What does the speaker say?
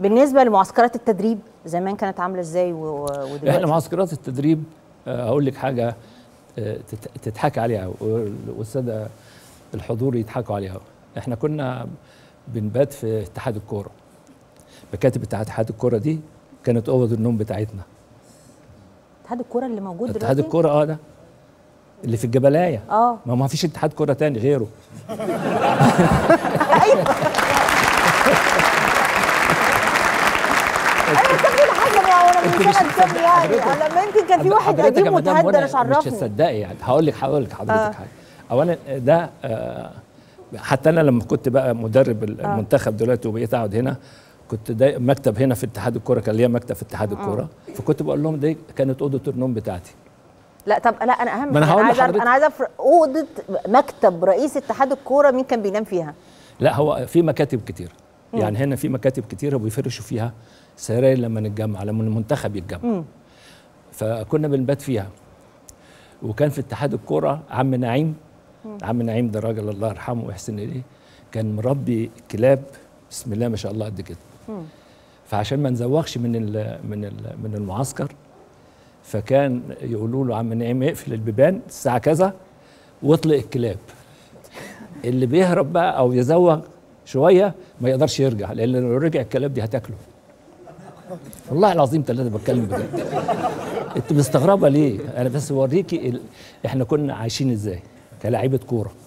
بالنسبه لمعسكرات التدريب زمان كانت عامله ازاي و- و- احنا ودلوقتي معسكرات التدريب آه، هقول لك حاجه آه، تت- تضحك عليها وال- والساده الحضور يضحكوا عليها احنا كنا بنبات في اتحاد الكوره مكاتب بتاع اتحاد الكوره دي كانت اوض النوم بتاعتنا اتحاد الكوره اللي موجود دلوقتي اتحاد الكوره اه ده اللي في الجبلايه اه ما ما فيش اتحاد كوره تاني غيره حاجه ما وانا من أنت مش سنه كام هتصدق يعني حضرتك. انا ما يمكن كان في واحد حضرتك يا قديم مدام متهدر منى مش مش عرفني هتصدقي يعني هقول لك هقول لك حضرتك آه. حاجه اولا ده آه، حتى انا لما كنت بقى مدرب المنتخب دلوقتي وبقيت اقعد هنا كنت داي مكتب هنا في اتحاد الكوره كان ليا مكتب في اتحاد الكوره فكنت بقول لهم دي كانت اوضه النوم بتاعتي لا طب لا انا اهم ما أنا حاجة، هقول عايزه أعرف- لحضرتك. انا عايزه أعرف اوضه مكتب رئيس اتحاد الكوره مين كان بينام فيها لا هو في مكاتب كتير يعني هنا في مكاتب كتيره وبيفرشوا فيها سراير لما نتجمع لما المنتخب يتجمع فكنا بنبات فيها وكان في اتحاد الكوره عم نعيم عم نعيم ده راجل الله يرحمه ويحسن اليه كان مربي كلاب بسم الله ما شاء الله قد كده فعشان ما نزوغش من ال من ال من المعسكر فكان يقولوا له عم نعيم اقفل البيبان الساعه كذا واطلق الكلاب اللي بيهرب بقى او يزوغ شويه ما يقدرش يرجع لان لو رجع الكلاب دي هتاكله والله العظيم ثلاثه بتكلم بجد انت مستغربه ليه انا بس بوريكي ال... احنا كنا عايشين ازاي كلاعيبه كوره